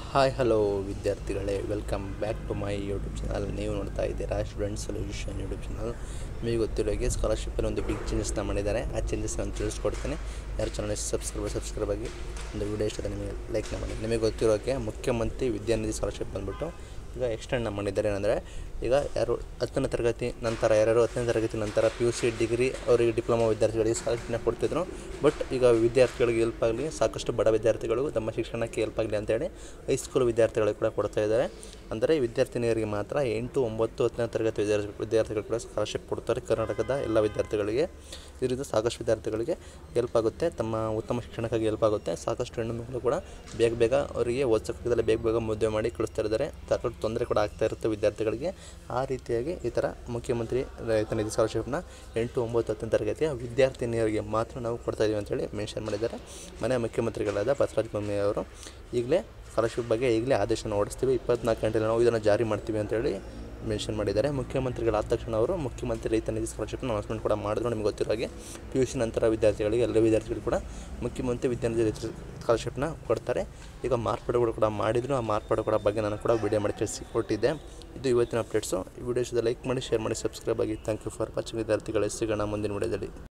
hi hello ವಿದ್ಯಾರ್ಥಿಗಳೇ welcome back to my YouTube channel ನೀವು ನೋಡ್ತಾ ಇದ್ದೀರಾ ಸ್ಟೂಡೆಂಟ್ ಸೊಲ್ಯೂಷನ್ ಯೂಟ್ಯೂಬ್ ಚಾನಲ್ ನಿಮಗೆ ಗೊತ್ತಿರೋ ಹಾಗೆ ಸ್ಕಾಲರ್ಶಿಪ್ಪಲ್ಲಿ ಒಂದು ಬಿಗ್ ಚೇಂಜಸ್ನ ಮಾಡಿದ್ದಾರೆ ಆ ಚೇಂಜಸ್ ನಾನು ತಿಳಿಸ್ಕೊಡ್ತೇನೆ ಯಾರು ಚಾನಲ್ ಸಬ್ಸ್ಕ್ರೈಬ್ ಸಬ್ಸ್ಕ್ರೈಬ್ ಆಗಿ ಒಂದು ವಿಡಿಯೋ ಇಷ್ಟ ಆದ್ರೆ ನಿಮಗೆ ಲೈಕ್ನ ಮಾಡಿ ನಿಮಗೆ ಗೊತ್ತಿರೋ ಹಾಗೆ ಮುಖ್ಯಮಂತ್ರಿ ವಿದ್ಯಾನಿಧಿ ಸ್ಕಾಲರ್ಶಿಪ್ ಬಂದ್ಬಿಟ್ಟು ಈಗ ಎಕ್ಸ್ಟೆಂಡ್ನ ಮಾಡಿದ್ದಾರೆ ಏನಂದರೆ ಈಗ ಯಾರು ಹತ್ತನೇ ತರಗತಿ ನಂತರ ಯಾರ್ಯಾರು ಹತ್ತನೇ ತರಗತಿ ನಂತರ ಪಿ ಯು ಸಿ ಡಿಗ್ರಿ ಅವರಿಗೆ ಡಿಪ್ಲೊಮಾ ವಿದ್ಯಾರ್ಥಿಗಳಿಗೆ ಸ್ಕಾಲರ್ಶಿಪ್ನ ಕೊಡ್ತಿದ್ರು ಬಟ್ ಈಗ ವಿದ್ಯಾರ್ಥಿಗಳಿಗೆ ಹೆಲ್ಪ್ ಆಗಲಿ ಸಾಕಷ್ಟು ಬಡ ವಿದ್ಯಾರ್ಥಿಗಳು ತಮ್ಮ ಶಿಕ್ಷಣಕ್ಕೆ ಹೆಲ್ಪ್ ಆಗಲಿ ಅಂತೇಳಿ ಹೈಸ್ಕೂಲ್ ವಿದ್ಯಾರ್ಥಿಗಳಿಗೆ ಕೂಡ ಕೊಡ್ತಾ ಇದ್ದಾರೆ ಅಂದರೆ ವಿದ್ಯಾರ್ಥಿನಿಯರಿಗೆ ಮಾತ್ರ ಎಂಟು ಒಂಬತ್ತು ಹತ್ತನೇ ತರಗತಿ ವಿದ್ಯಾರ್ಥಿ ವಿದ್ಯಾರ್ಥಿಗಳು ಕೂಡ ಸ್ಕಾಲರ್ಶಿಪ್ ಕೊಡ್ತಾರೆ ಕರ್ನಾಟಕದ ಎಲ್ಲ ವಿದ್ಯಾರ್ಥಿಗಳಿಗೆ ಇದರಿಂದ ಸಾಕಷ್ಟು ವಿದ್ಯಾರ್ಥಿಗಳಿಗೆ ಹೆಲ್ಪ್ ಆಗುತ್ತೆ ತಮ್ಮ ಉತ್ತಮ ಶಿಕ್ಷಣಕ್ಕಾಗಿ ಹೆಲ್ಪ್ ಆಗುತ್ತೆ ಸಾಕಷ್ಟು ಹೆಣ್ಣು ಮಕ್ಕಳು ಕೂಡ ಬೇಗ ಬೇಗ ಅವರಿಗೆ ಓದಿಸೋಕ್ಕಾಗದಲ್ಲೇ ಬೇಗ ಬೇಗ ಮದುವೆ ಮಾಡಿ ಕಳಿಸ್ತಾ ಇದ್ದಾರೆ ಸಾಕಷ್ಟು ತೊಂದರೆ ಕೂಡ ಆಗ್ತಾ ಇರುತ್ತೆ ವಿದ್ಯಾರ್ಥಿಗಳಿಗೆ ಆ ರೀತಿಯಾಗಿ ಈ ಥರ ಮುಖ್ಯಮಂತ್ರಿ ರೈತ ನಿಧಿ ಸ್ಕಾಲರ್ಶಿಪ್ನ ಎಂಟು ಒಂಬತ್ತು ಹತ್ತನೇ ತರಗತಿಯ ವಿದ್ಯಾರ್ಥಿನಿಯರಿಗೆ ಮಾತ್ರ ನಾವು ಕೊಡ್ತಾ ಇದೀವಿ ಅಂತೇಳಿ ಮೆನ್ಷನ್ ಮಾಡಿದ್ದಾರೆ ಮನೆ ಮುಖ್ಯಮಂತ್ರಿಗಳಾದ ಬಸವರಾಜ ಬೊಮ್ಮಾಯಿ ಅವರು ಈಗಲೇ ಸ್ಕಾಲರ್ಶಿಪ್ ಬಗ್ಗೆ ಈಗಲೇ ಆದೇಶನ ಹೊರಡಿಸ್ತೀವಿ ಇಪ್ಪತ್ನಾಲ್ಕು ಗಂಟೆಯಲ್ಲಿ ನಾವು ಇದನ್ನು ಜಾರಿ ಮಾಡ್ತೀವಿ ಅಂತೇಳಿ ಮೆನ್ಷನ್ ಮಾಡಿದ್ದಾರೆ ಮುಖ್ಯಮಂತ್ರಿಗಳಾದ ತಕ್ಷಣ ಅವರು ಮುಖ್ಯಮಂತ್ರಿ ರೈತ ನಿಧಿ ಸ್ಕಾಲರ್ಶಿಪ್ನ ಅನೌನ್ಸ್ಮೆಂಟ್ ಕೂಡ ಮಾಡಿದ್ರು ನಿಮಗೆ ಗೊತ್ತಿರೋ ಹಾಗೆ ಪಿ ಯು ಸಿ ನಂತರ ವಿದ್ಯಾರ್ಥಿಗಳಿಗೆ ಎಲ್ಲ ವಿದ್ಯಾರ್ಥಿಗಳು ಕೂಡ ಮುಖ್ಯಮಂತ್ರಿ ವಿದ್ಯಾನಿಧಿ ಸ್ಕಾಲರ್ಶಿಪ್ನ ಕೊಡ್ತಾರೆ ಈಗ ಮಾರ್ಪಾಡುಗಳು ಕೂಡ ಮಾಡಿದ್ರು ಆ ಮಾರ್ಪಾಡು ಕೂಡ ಬಗ್ಗೆ ನಾನು ಕೂಡ ವಿಡಿಯೋ ಮಾಡಿ ತಿಳಿಸಿ ಕೊಟ್ಟಿದ್ದೆ ಇದು ಇವತ್ತಿನ ಅಪ್ಡೇಟ್ಸು ಈ ವಿಡಿಯೋ ಲೈಕ್ ಮಾಡಿ ಶೇರ್ ಮಾಡಿ ಸಬ್ಸ್ಕ್ರೈಬ್ ಆಗಿ ಥ್ಯಾಂಕ್ ಯು ಫಾರ್ ವಾಚಿಂಗ್ ವಿದ್ಯಾರ್ಥಿಗಳೇ ಸಿಗೋಣ ಮುಂದಿನ ವಿಡಿಯೋದಲ್ಲಿ